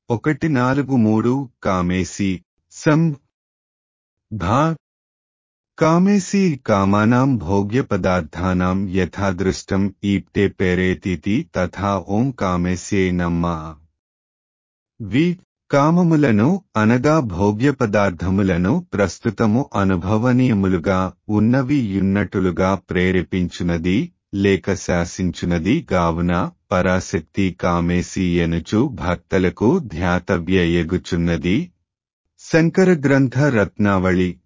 ఒకటి నాలుగు మూడు కామేసి సం ధా కామేసి కామానాం భోగ్యపదార్థానాం యథాదృష్టం ఈప్తే పేరేతితి తథా ఓం కామేస్యే నమ్మః వి కామములను అనగా భోగ్య పదార్థములను ప్రస్తుతము అనుభవనీయములుగా ఉన్నవి యున్నట్టులుగా ప్రేరేపించునది లేక శాసించునది గావున పరాశక్తి కామేసి ఎనుచు భక్తలకు ధ్యాతవ్య ఎగుచున్నది శంకర గ్రంథ రత్నావళి